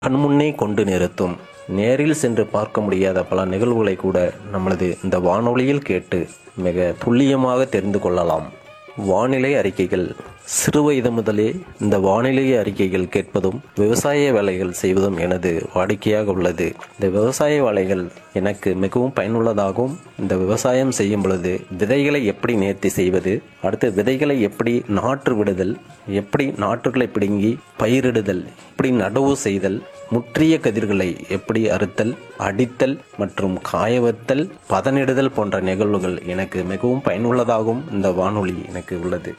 கண்முன்னே கொண்டு நிறுத்தும் நேரில் சென்று பார்க்க முடியாத பல நிகழ்வுகளை கூட நம்மளது இந்த வானொலியில் கேட்டு மிக துல்லியமாக தெரிந்து கொள்ளலாம் வானிலை அறிக்கைகள் சிறுவயது முதலே இந்த வானிலை அறிக்கைகள் கேட்பதும் விவசாய வேலைகள் செய்வதும் எனது வாடிக்கையாக உள்ளது இந்த விவசாய வேலைகள் எனக்கு மிகவும் பயனுள்ளதாகவும் இந்த விவசாயம் செய்யும் பொழுது விதைகளை எப்படி நேர்த்தி செய்வது அடுத்து விதைகளை எப்படி நாற்று விடுதல் எப்படி நாற்றுகளை பிடுங்கி பயிரிடுதல் எப்படி நடவு செய்தல் முற்றிய கதிர்களை எப்படி அறுத்தல் அடித்தல் மற்றும் காயவத்தல் பதனிடுதல் போன்ற நிகழ்வுகள் எனக்கு மிகவும் பயனுள்ளதாகவும் இந்த வானொலி எனக்கு உள்ளது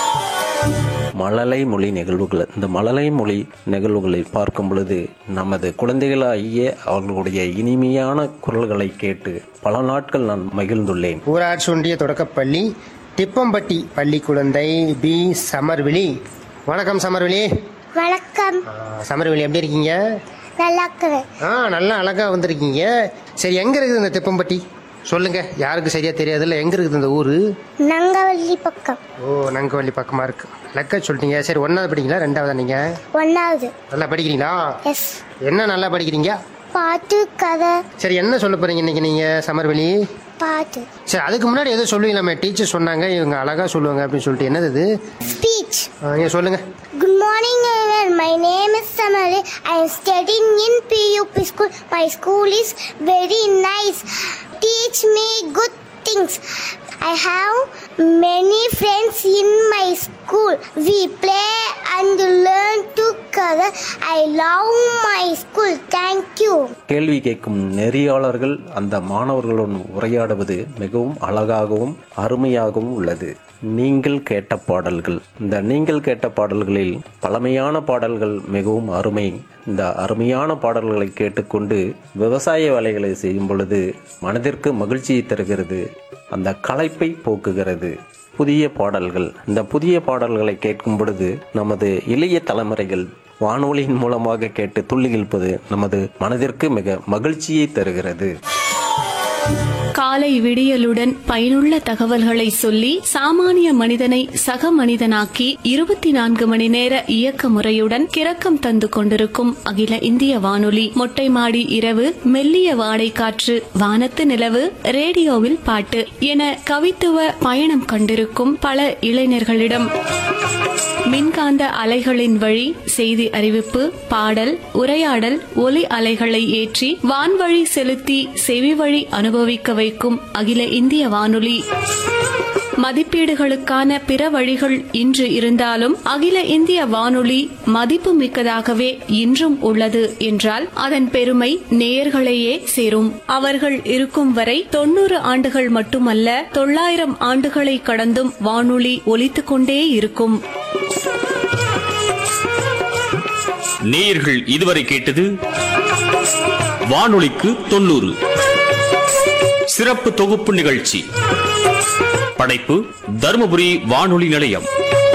மழலை மொழி நிகழ்வுகள் இந்த மழலை மொழி நிகழ்வுகளை பார்க்கும் பொழுது நமது குழந்தைகளாகிய அவர்களுடைய இனிமையான குரல்களை கேட்டு பல நாட்கள் நான் மகிழ்ந்துள்ளேன் ஊராட்சி ஒன்றிய தொடக்கப்பள்ளி திப்பம்பட்டி பள்ளி குழந்தை பி சமர்விழி வணக்கம் சமர்விழி வணக்கம் ஆ, சமர்விழி எப்படி இருக்கீங்க நல்லா இருக்கிறேன் ஆ நல்லா அழகா வந்திருக்கீங்க சரி எங்க இருக்குது இந்த திப்பம்பட்டி சொல்லுங்க யாருக்கு சரியா தெரியாதுல்ல எங்க இருக்குது இந்த ஊரு நங்கவள்ளி பக்கம் ஓ நங்கவள்ளி பக்கமா இருக்கு லக்க சொல்லிட்டீங்க சரி ஒன்னாவது படிக்கிறீங்களா ரெண்டாவதா நீங்க ஒன்னாவது நல்லா படிக்கிறீங்களா எஸ் என்ன நல்லா படிக்கிறீங்க பாட்டு கதை சரி என்ன சொல்ல போறீங்க இன்னைக்கு நீங்க சமர்வெளி பாட்டு சரி அதுக்கு முன்னாடி எதுவும் சொல்லுவீங்களாமே டீச்சர் சொன்னாங்க இவங்க அழகா சொல்லுவாங்க அப்படின்னு சொல்லிட்டு என்னது இது ஸ்பீச் ஆ, நீங்க சொல்லுங்க good morning everyone my name is samali i am studying in pup school my school is very nice teach me good things i have many friends in my school we play and learn together i love my school thank you கேள்வி கேட்கும் நெறியாளர்கள் அந்த மாணவர்களுடன் உரையாடுவது மிகவும் அழகாகவும் அருமையாகவும் உள்ளது நீங்கள் கேட்ட பாடல்கள் இந்த நீங்கள் கேட்ட பாடல்களில் பழமையான பாடல்கள் மிகவும் அருமை இந்த அருமையான பாடல்களை கேட்டுக்கொண்டு விவசாய வேலைகளை செய்யும் பொழுது மனதிற்கு மகிழ்ச்சியை தருகிறது அந்த களைப்பை போக்குகிறது புதிய பாடல்கள் இந்த புதிய பாடல்களை கேட்கும் பொழுது நமது இளைய தலைமுறைகள் வானொலியின் மூலமாக கேட்டு துள்ளி இழுப்பது நமது மனதிற்கு மிக மகிழ்ச்சியை தருகிறது காலை விடியலுடன் பயனுள்ள தகவல்களை சொல்லி சாமானிய மனிதனை சக மனிதனாக்கி இருபத்தி நான்கு மணி நேர இயக்க முறையுடன் கிறக்கம் தந்து கொண்டிருக்கும் அகில இந்திய வானொலி மொட்டை மாடி இரவு மெல்லிய வாடை காற்று வானத்து நிலவு ரேடியோவில் பாட்டு என கவித்துவ பயணம் கண்டிருக்கும் பல இளைஞர்களிடம் மின்காந்த அலைகளின் வழி செய்தி அறிவிப்பு பாடல் உரையாடல் ஒலி அலைகளை ஏற்றி வான்வழி செலுத்தி செவி வழி அனுபவிக்க வைக்கும் அகில இந்திய வானொலி மதிப்பீடுகளுக்கான பிற வழிகள் இன்று இருந்தாலும் அகில இந்திய வானொலி மதிப்பு மிக்கதாகவே இன்றும் உள்ளது என்றால் அதன் பெருமை நேயர்களையே சேரும் அவர்கள் இருக்கும் வரை தொண்ணூறு ஆண்டுகள் மட்டுமல்ல தொள்ளாயிரம் ஆண்டுகளை கடந்தும் வானொலி ஒலித்துக் கொண்டே இருக்கும் நேயர்கள் இதுவரை கேட்டது வானொலிக்கு தொண்ணூறு சிறப்பு தொகுப்பு நிகழ்ச்சி படைப்பு தருமபுரி வானொலி நிலையம்